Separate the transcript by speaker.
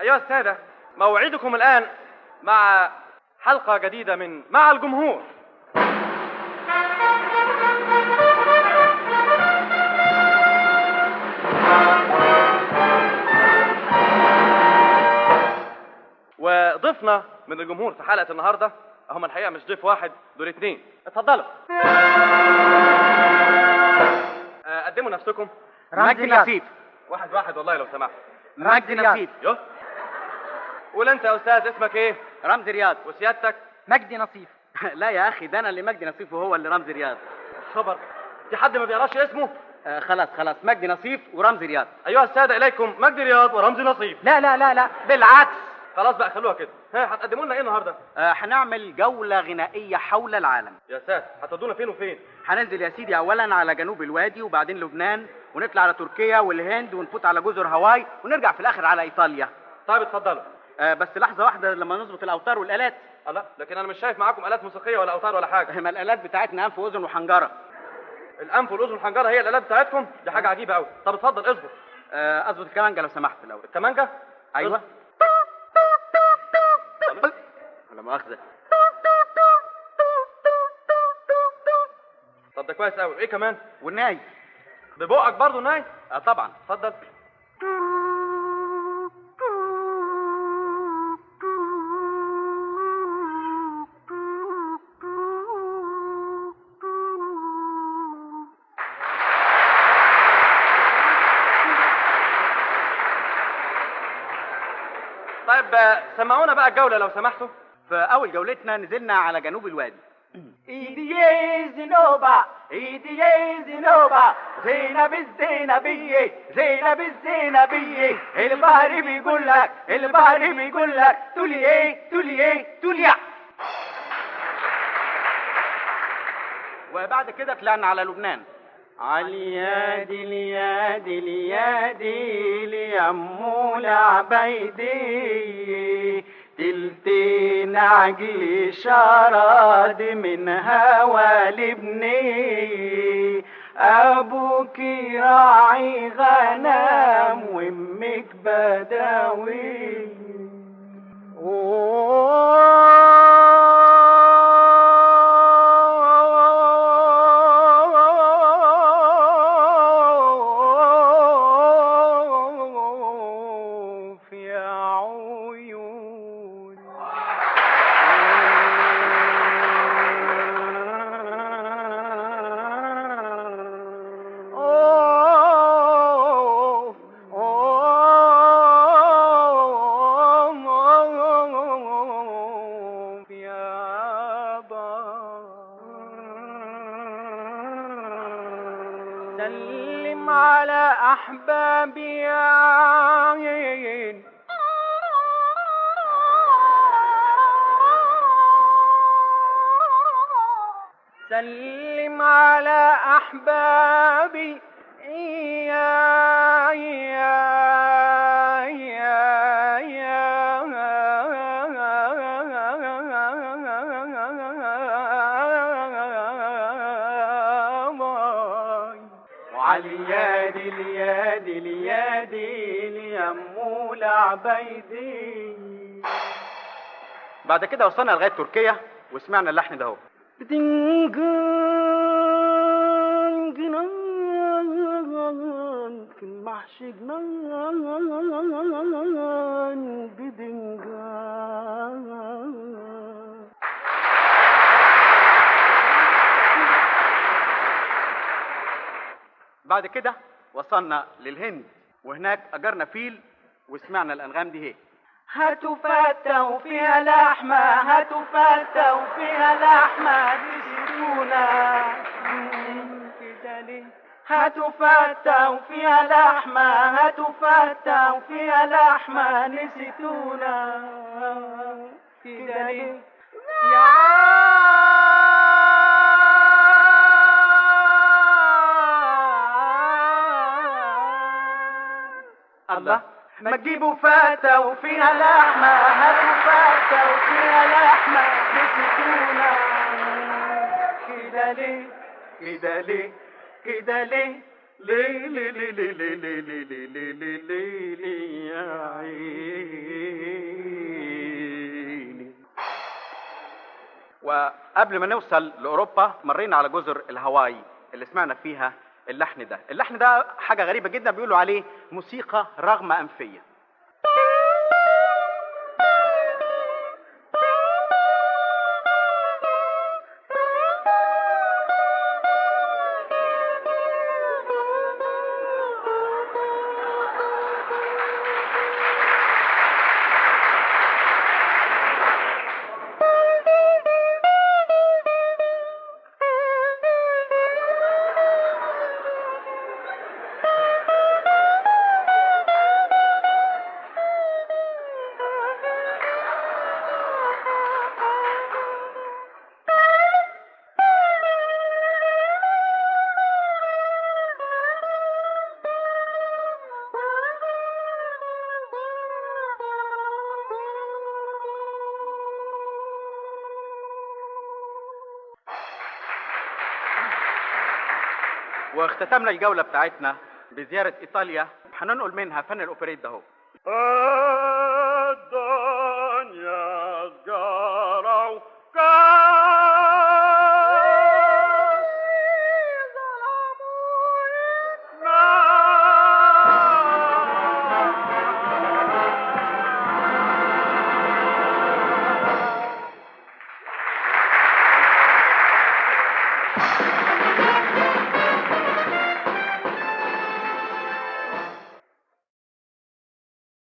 Speaker 1: أيها السادة موعدكم الآن مع حلقة جديدة من مع الجمهور وضيفنا من الجمهور في حلقة النهاردة هم الحقيقة مش ضيف واحد دول اتنين اتفضلوا آه، قدموا نفسكم
Speaker 2: رمزي
Speaker 3: مجدي
Speaker 2: رياض.
Speaker 3: نصيف
Speaker 1: واحد واحد والله لو سمحت
Speaker 3: مجدي
Speaker 2: رياض.
Speaker 3: نصيف
Speaker 1: يو قول انت يا استاذ اسمك ايه
Speaker 3: رمزي رياض
Speaker 1: وسيادتك
Speaker 2: مجدي نصيف
Speaker 3: لا يا اخي ده انا اللي مجدي نصيف وهو اللي رمزي رياض
Speaker 1: خبر في حد ما بيعرفش اسمه
Speaker 3: آه خلاص خلاص مجدي نصيف ورمزي رياض
Speaker 1: ايها الساده اليكم مجدي رياض ورمزي نصيب
Speaker 2: لا لا لا لا
Speaker 3: بالعكس
Speaker 1: خلاص بقى خلوها كده ها هتقدموا لنا ايه النهارده
Speaker 3: آه هنعمل جولة غنائية حول العالم
Speaker 1: يا ساتر هتودونا فين وفين
Speaker 3: هننزل يا سيدي اولا على جنوب الوادي وبعدين لبنان ونطلع على تركيا والهند ونفوت على جزر هاواي ونرجع في الاخر على ايطاليا
Speaker 1: طيب اتفضلوا
Speaker 3: آه بس لحظة واحدة لما نظبط الاوتار والالات
Speaker 1: الله لكن انا مش شايف معاكم الات موسيقيه ولا اوتار ولا حاجه
Speaker 3: ما الالات بتاعتنا انف واذن وحنجرة
Speaker 1: الانف والاذن والحنجره هي الالات بتاعتكم دي حاجه عجيبه قوي طب اتفضل اظبط
Speaker 3: آه اظبط الكمانجة لو سمحت الاول
Speaker 1: الكمانجه
Speaker 3: ايوه
Speaker 1: اظبط.
Speaker 3: ولا مؤاخذة
Speaker 1: طب ده كويس قوي ايه كمان
Speaker 3: والناي
Speaker 1: ببقك برضه ناي
Speaker 3: آه طبعا
Speaker 1: اتفضل طيب آه، سمعونا بقى الجوله لو سمحتوا
Speaker 3: في اول جولتنا نزلنا على جنوب الوادي
Speaker 2: ايدي زينوبا ايدي زينوبا زينب الزينبية زينب الزينبية البحر بيقول لك البحر بيقول لك تولي ايه تولي ايه تولي
Speaker 3: وبعد كده طلعنا على لبنان عليادي اليادي اليادي ليمو العبيدي تلتين عجل شراد من هوى لبني أبوك راعي غنم وأمك بدوي في عيون سلم على أحبابي سلم على أحبابي يا يا يا يا وعلى اليد اليد اليد ليمو العبيدي بعد كده وصلنا لغايه تركيا وسمعنا اللحن ده اهو بدنجان جنان في المحشي جنان بدنجان بعد كده وصلنا للهند وهناك اجرنا فيل وسمعنا الانغام دي هي
Speaker 2: هاتوا فتة وفيها لحمة هاتوا فتة وفيها لحمة تشتونا كده ليه هاتوا فتة وفيها لحمة هاتوا فتة وفيها لحمة نسيتونا كده ليه يا الله ما تجيبوا فتة وفيها لحمة هاتوا فتة وفيها لحمة نسيتونا كده ليه كده ليه كده ليه
Speaker 3: ليلي ليلي ليلي ليلي ليلي ليلي يا عيني وقبل ما نوصل لاوروبا مرينا على جزر الهواي اللي سمعنا فيها اللحن ده اللحن ده حاجه غريبه جدا بيقولوا عليه موسيقى رغم انفيه واختتمنا الجولة بتاعتنا بزيارة إيطاليا هننقل منها فن الأوبريت ده هو